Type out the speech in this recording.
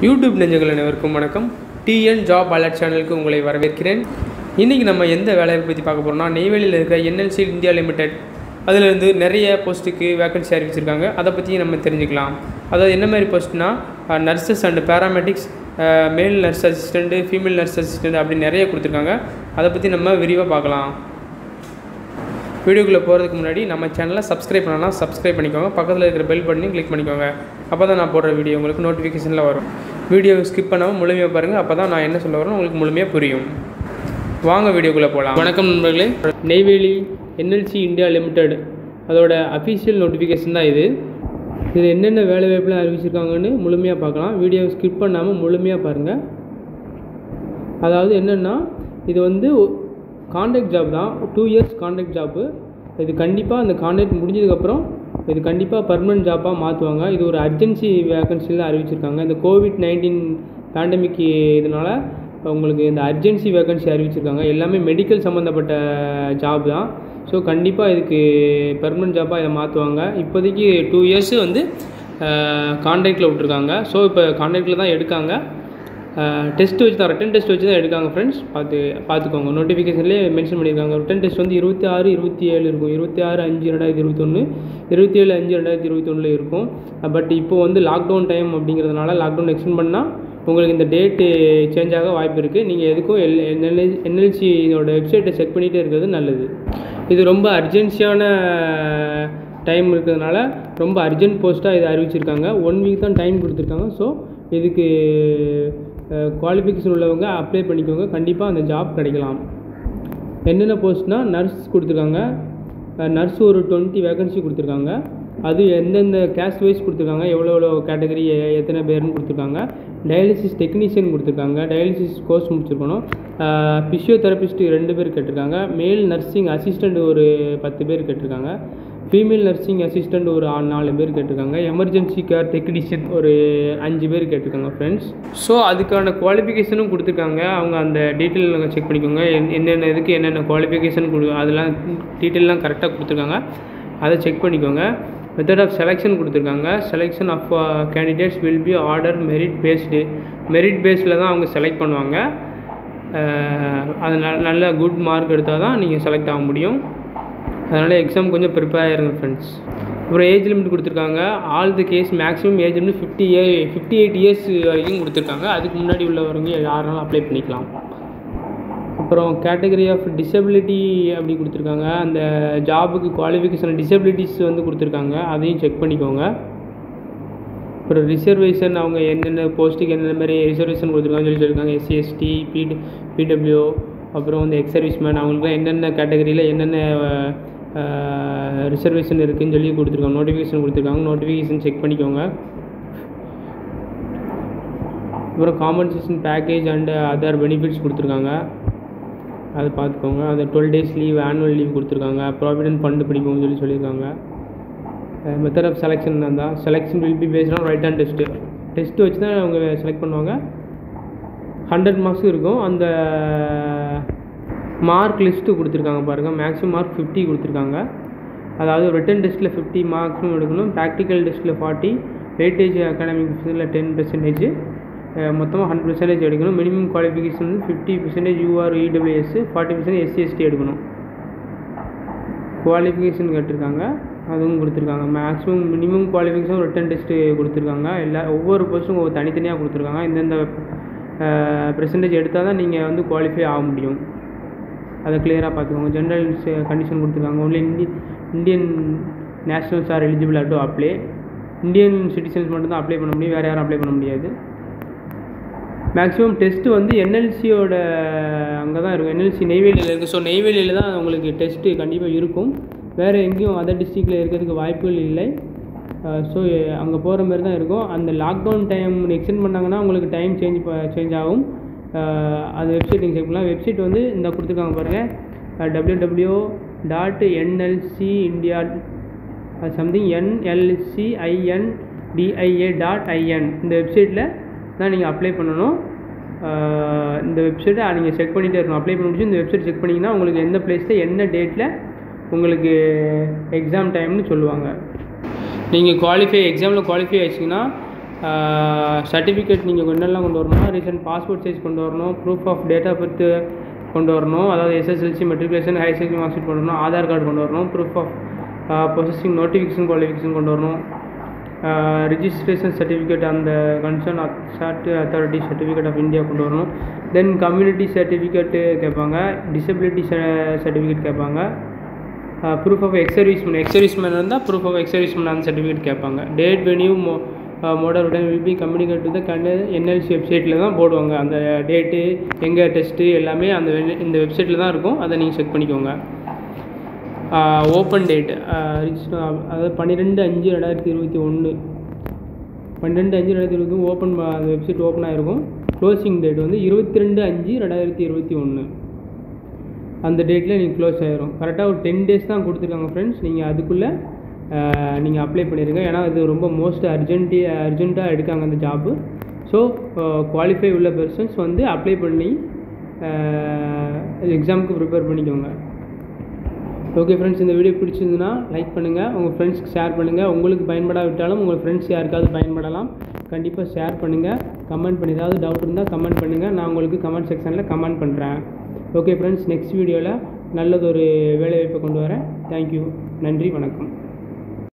YouTube நெஞ்சங்கள் அனைவருக்கும் வணக்கம் டிஎன் ஜாப் அலர்ட் சேனலுக்கு உங்களை வரவேற்கிறேன் இன்றைக்கி நம்ம எந்த வேலையை பற்றி பார்க்க போகிறோம்னா நெய்வேலியில் இருக்கிற என்எல்சி இந்தியா லிமிடெட் அதிலிருந்து நிறைய போஸ்ட்டுக்கு வேக்கன்சி அறிவிச்சிருக்காங்க அதை பற்றி நம்ம தெரிஞ்சுக்கலாம் அதாவது என்ன மாதிரி போஸ்ட்னா nurses and paramedics male nurse assistant female nurse assistant அப்படி நிறைய கொடுத்துருக்காங்க அதை பற்றி நம்ம விரிவாக பார்க்கலாம் வீடியோக்குள்ளே போகிறதுக்கு முன்னாடி நம்ம சேனலை சப்ஸ்கிரைப் பண்ணலாம் சப்ஸ்கிரைப் பண்ணிக்கோங்க பக்கத்தில் இருக்கிற பெல் பட்டனையும் கிளிக் பண்ணிக்கோங்க அப்போ தான் நான் போடுற வீடியோ உங்களுக்கு நோட்டிஃபிகேஷனில் வரும் வீடியோ ஸ்கிப் பண்ணாமல் முழுமையாக பாருங்கள் அப்போ தான் நான் என்ன சொல்ல வரேன் உங்களுக்கு முழுமையாக புரியும் வாங்க வீடியோக்குள்ளே போகலாம் வணக்கம் நண்பர்களே நெய்வேலி என்எல்சி இந்தியா லிமிடெட் அதோட அஃபீஷியல் நோட்டிஃபிகேஷன் தான் இது இது என்னென்ன வேலை வாய்ப்புலாம் அறிவிச்சிருக்காங்கன்னு முழுமையாக பார்க்கலாம் வீடியோ ஸ்கிப் பண்ணாமல் முழுமையாக பாருங்கள் அதாவது என்னென்னா இது வந்து கான்ட்ராக்ட் ஜாப் தான் டூ இயர்ஸ் கான்ட்ராக்ட் ஜாப்பு இது கண்டிப்பாக அந்த கான்ட்ராக்ட் முடிஞ்சதுக்கப்புறம் இது கண்டிப்பாக பர்மனெண்ட் ஜாப்பாக மாற்றுவாங்க இது ஒரு அர்ஜென்சி வேகன்சியில் தான் அறிவிச்சிருக்காங்க இந்த கோவிட் நைன்டீன் பேண்டமிக் இதனால் உங்களுக்கு இந்த அர்ஜென்சி வேகன்சி அறிவிச்சிருக்காங்க எல்லாமே மெடிக்கல் சம்மந்தப்பட்ட ஜாப் தான் ஸோ கண்டிப்பாக இதுக்கு பெர்மனெண்ட் ஜாப்பாக இதை மாற்றுவாங்க இப்போதைக்கு டூ இயர்ஸு வந்து கான்ட்ராக்டில் விட்ருக்காங்க ஸோ இப்போ கான்ட்ராக்டில் தான் எடுக்காங்க டெஸ்ட் வச்சு தான் ரிட்டன் டெஸ்ட் வச்சு தான் எடுக்காங்க ஃப்ரெண்ட்ஸ் பார்த்து பார்த்துக்கோங்க நோட்டிஃபிகேஷன்லேயே மென்ஷன் பண்ணியிருக்காங்க ரிட்டன் டெஸ்ட் வந்து இருபத்தி ஆறு இருபத்தி ஏழு இருக்கும் இருபத்தி ஆறு அஞ்சு ரெண்டாயிரத்தி இருபத்தொன்று இருபத்தி ஏழு அஞ்சு ரெண்டாயிரத்தி இருபத்தொன்னில் இருக்கும் பட் இப்போ வந்து லாக்டவுன் டைம் அப்படிங்கிறதுனால லாக்டவுன் எக்ஸ்டெண்ட் பண்ணால் உங்களுக்கு இந்த டேட்டு சேஞ்ச் ஆக வாய்ப்பு இருக்குது நீங்கள் எதுக்கும் எல் என்எல் என்எல்சி இதோட வெப்சைட்டை செக் பண்ணிகிட்டே இருக்கிறது நல்லது இது ரொம்ப அர்ஜென்சியான டைம் இருக்கிறதுனால ரொம்ப அர்ஜென்ட் போஸ்ட்டாக இதை அறிவிச்சிருக்காங்க ஒன் வீக் தான் டைம் கொடுத்துருக்காங்க ஸோ இதுக்கு குவாலிஃபிகேஷன் உள்ளவங்க அப்ளை பண்ணிக்கோங்க கண்டிப்பாக அந்த ஜாப் கிடைக்கலாம் என்னென்ன போஸ்ட்னால் நர்ஸ் கொடுத்துருக்காங்க நர்ஸ் ஒரு டுவெண்ட்டி வேகன்சி கொடுத்துருக்காங்க அது எந்தெந்த கேஸ்ட் வைஸ் கொடுத்துருக்காங்க எவ்வளோ எவ்வளோ கேட்டகரி எத்தனை பேர்னு கொடுத்துருக்காங்க டயாலிசிஸ் டெக்னீஷியன் கொடுத்துருக்காங்க டயாலிசிஸ் கோர்ஸ் முடிச்சிருக்கணும் ஃபிசியோதெரபிஸ்ட் ரெண்டு பேர் கேட்டிருக்காங்க மேல் நர்சிங் அசிஸ்டண்ட் ஒரு பத்து பேர் கேட்டிருக்காங்க ஃபீமேல் நர்சிங் அசிஸ்டண்ட் ஒரு நாலு பேர் கேட்டிருக்காங்க எமர்ஜென்சி கேர் டெக்னீஷியன் ஒரு அஞ்சு பேர் கேட்டிருக்காங்க ஃப்ரெண்ட்ஸ் ஸோ அதுக்கான குவாலிஃபிகேஷனும் கொடுத்துருக்காங்க அவங்க அந்த டீட்டெயில் நாங்கள் செக் பண்ணிக்கோங்க என்னென்ன இதுக்கு என்னென்ன குவாலிஃபிகேஷன் கொடு அதெல்லாம் டீட்டெயிலாம் கரெக்டாக கொடுத்துருக்காங்க அதை செக் பண்ணிக்கோங்க மெத்தட் ஆஃப் செலெக்ஷன் கொடுத்துருக்காங்க selection of candidates will be order merit based merit பேஸில் தான் அவங்க செலக்ட் பண்ணுவாங்க அது நல்ல குட் மார்க் எடுத்தால் தான் நீங்கள் செலக்ட் ஆக முடியும் அதனால் எக்ஸாம் கொஞ்சம் ப்ரிப்பேர் ஆகிருங்க ஃப்ரெண்ட்ஸ் அப்புறம் ஏஜ் லிமிட் கொடுத்துருக்காங்க all the case maximum age limit fifty uh fifty eight years வரைக்கும் கொடுத்துருக்காங்க அதுக்கு முன்னாடி உள்ளவங்க யாருனாலும் அப்ளை பண்ணிக்கலாம் அப்புறம் கேட்டகரி ஆஃப் டிசபிலிட்டி அப்படி கொடுத்துருக்காங்க அந்த ஜாபுக்கு குவாலிஃபிகேஷன் டிசபிலிட்டிஸ் வந்து கொடுத்துருக்காங்க அதையும் செக் பண்ணிக்கோங்க அப்புறம் ரிசர்வேஷன் அவங்க என்னென்ன போஸ்ட்டுக்கு என்னென்ன மாதிரி ரிசர்வேஷன் கொடுத்துருக்காங்கன்னு சொல்லி சொல்லியிருக்காங்க எஸ்சி எஸ்டி பிடி பிடபிள்யூ அப்புறம் வந்து எக்ஸ் சர்வீஸ்மேன் அவங்களுக்குலாம் என்னென்ன கேட்டகரியில் என்னென்ன ரிசர்வேஷன் இருக்குதுன்னு சொல்லி கொடுத்துருக்காங்க நோட்டிஃபிகேஷன் கொடுத்துருக்காங்க நோட்டிஃபிகேஷன் செக் பண்ணிக்கோங்க அப்புறம் compensation package and other benefits கொடுத்துருக்காங்க அதை பார்த்துக்கோங்க அது twelve days leave annual leave கொடுத்துருக்காங்க ப்ராவிடென்ட் ஃபண்டு பிடிக்கும்னு சொல்லி சொல்லியிருக்காங்க மெத்தட் ஆஃப் செலெக்ஷன் தான் selection will be based on written and test test வச்சு தான் அவங்க செலக்ட் பண்ணுவாங்க ஹண்ட்ரட் மார்க்ஸ் இருக்கும் அந்த மார்க் லிஸ்ட்டு கொடுத்துருக்காங்க பாருங்கள் மேக்ஸிமம் மார்க் ஃபிஃப்டி கொடுத்துருக்காங்க அதாவது ரிட்டன் டெஸ்ட்டில் ஃபிஃப்டி மார்க்ஸும் எடுக்கணும் ப்ராக்டிக்கல் டெஸ்ட்டில் ஃபார்ட்டி வெயிட்டேஜ் அகாடமிக் ஃபீஸில் டென் பெர்சன்டேஜ் மொத்தமாக ஹண்ட்ரட் பர்சன்டேஜ் எடுக்கணும் மினிமம் குவாலிஃபிகேஷன் வந்து fifty percentage UR EWS forty percentage SC ST எடுக்கணும் குவாலிஃபிகேஷன் கேட்டிருக்காங்க அதுவும் கொடுத்துருக்காங்க maximum minimum qualification written test கொடுத்துருக்காங்க எல்லா ஒவ்வொரு போஸ்ட்டும் ஒவ்வொரு தனித்தனியாக கொடுத்துருக்காங்க இந்தந்த பெர்சன்டேஜ் எடுத்தால் தான் நீங்கள் வந்து குவாலிஃபை ஆக முடியும் அதை கிளியராக பார்த்துக்கோங்க ஜென்ரல் கண்டிஷன் கொடுத்துருக்காங்க ஒன்லி இந்தி Indian nationals are eligible to apply Indian citizens மட்டும் தான் அப்ளை பண்ண முடியும் வேறு யாரும் அப்ளை பண்ண முடியாது மேக்ஸிமம் டெஸ்ட்டு வந்து என்எல்சியோட அங்கே தான் இருக்கும் என்எல்சி நெய்வேலியில் இருக்குது ஸோ நெய்வேலியில் தான் உங்களுக்கு டெஸ்ட்டு கண்டிப்பாக இருக்கும் வேறு எங்கேயும் அதர் டிஸ்ட்ரிக்டில் இருக்கிறதுக்கு வாய்ப்புகள் இல்லை ஸோ அங்கே போகிற மாதிரி தான் இருக்கும் அந்த லாக்டவுன் டைம் எக்ஸ்டெண்ட் பண்ணாங்கன்னா உங்களுக்கு டைம் சேஞ்ச் சேஞ்ச் ஆகும் அது வெப்சைட் நீங்கள் செக் பண்ணலாம் வெப்சைட் வந்து இந்த கொடுத்துருக்காங்க பாருங்கள் W W dot NLC India something nlcindia dot in இந்த வெப்சைட்டில் தான் நீங்கள் அப்ளை பண்ணணும் இந்த வெப்சைட்டை நீங்கள் செக் பண்ணிகிட்டே இருக்கணும் அப்ளை பண்ணி முடிச்சு இந்த வெப்சைட் செக் பண்ணிங்கன்னா உங்களுக்கு எந்த பிளேஸில் என்ன டேட்டில் உங்களுக்கு எக்ஸாம் டைம்னு சொல்லுவாங்க நீங்கள் குவாலிஃபை எக்ஸாமில் குவாலிஃபை ஆயிடுச்சிங்கன்னா சர்டிஃபிகேட் நீங்கள் என்னெல்லாம் கொண்டு வரணும்னா ரீசெண்ட் பாஸ்போர்ட் சைஸ் கொண்டு வரணும் proof of date of birth கொண்டு வரணும் அதாவது SSLC matriculation higher secondary mark sheet கொண்டு வரணும் ஆதார் கார்டு கொண்டு வரணும் proof of processing notification qualification கொண்டு வரணும் ரிஜிஸ்ட்ரேஷன் சர்டிஃபிகேட் அந்த concern authority certificate of India கொண்டு வரணும் தென் கம்யூனிட்டி சர்டிஃபிகேட்டு கேட்பாங்க டிசபிலிட்டி சர்டிஃபிகேட் கேட்பாங்க ப்ரூஃப் ஆஃப் எக்ஸர்வீஸ்மெண்ட் எக்ஸர்வீஸ்மெண்ட் இருந்தால் ப்ரூஃப் ஆஃப் எக்ஸர்வீஸ்மெண்ட் அந்த சர்டிஃபிகேட் கேட்பாங்க டேட் வெனியூ மோ மோடல் உடன் will be communicate to the கண்ட என்எல்சி வெப்சைட்டில் தான் போடுவாங்க அந்த டேட்டு எங்கே டெஸ்ட்டு எல்லாமே அந்த வெ- இந்த வெப்சைட்டில் தான் இருக்கும் அதை நீங்கள் செக் பண்ணிக்கோங்க ஓப்பன் டேட் அதாவது பன்னிரெண்டு அஞ்சு ரெண்டாயிரத்தி இருபத்தி ஒன்று பன்னெண்டு அஞ்சு ரெண்டாயிரத்தி இருபத்தி ஓப்பன் அந்த வெப்சைட் ஓப்பன் ஆகிருக்கும் க்ளோசிங் டேட் வந்து இருபத்தி ரெண்டு அஞ்சு ரெண்டாயிரத்தி இருபத்தி ஒன்று அந்த டேட்டில் நீங்கள் க்ளோஸ் ஆயிரும் கரெக்டாக ஒரு டென் டேஸ் தான் கொடுத்துருக்காங்க ஃப்ரெண்ட்ஸ் நீங்கள் அதுக்குள்ளே நீங்கள் அப்ளை பண்ணிடுங்க ஏன்னா இது ரொம்ப மோஸ்ட் அர்ஜென்ட்டி அர்ஜென்ட்டாக எடுக்காங்க அந்த ஜாப்பு ஸோ குவாலிஃபை உள்ள பர்சன்ஸ் வந்து அப்ளை பண்ணி எக்ஸாமுக்கு ப்ரிப்பேர் பண்ணிக்கோங்க ஓகே ஃப்ரெண்ட்ஸ் இந்த வீடியோ பிடிச்சிருந்துன்னா லைக் பண்ணுங்கள் உங்கள் ஃப்ரெண்ட்ஸ்க்கு ஷேர் பண்ணுங்கள் உங்களுக்கு பயன்படாவிட்டாலும் உங்கள் ஃப்ரெண்ட்ஸ் யாருக்காவது பயன்படலாம் கண்டிப்பாக ஷேர் பண்ணுங்கள் கமெண்ட் பண்ணி ஏதாவது டவுட் இருந்தால் கமெண்ட் பண்ணுங்கள் நான் உங்களுக்கு கமெண்ட் செக்ஷனில் கமெண்ட் பண்ணுறேன் ஓகே ஃப்ரெண்ட்ஸ் நெக்ஸ்ட் வீடியோவில் நல்லதொரு வேலைவாய்ப்பை கொண்டு வரேன் தேங்க்யூ நன்றி வணக்கம்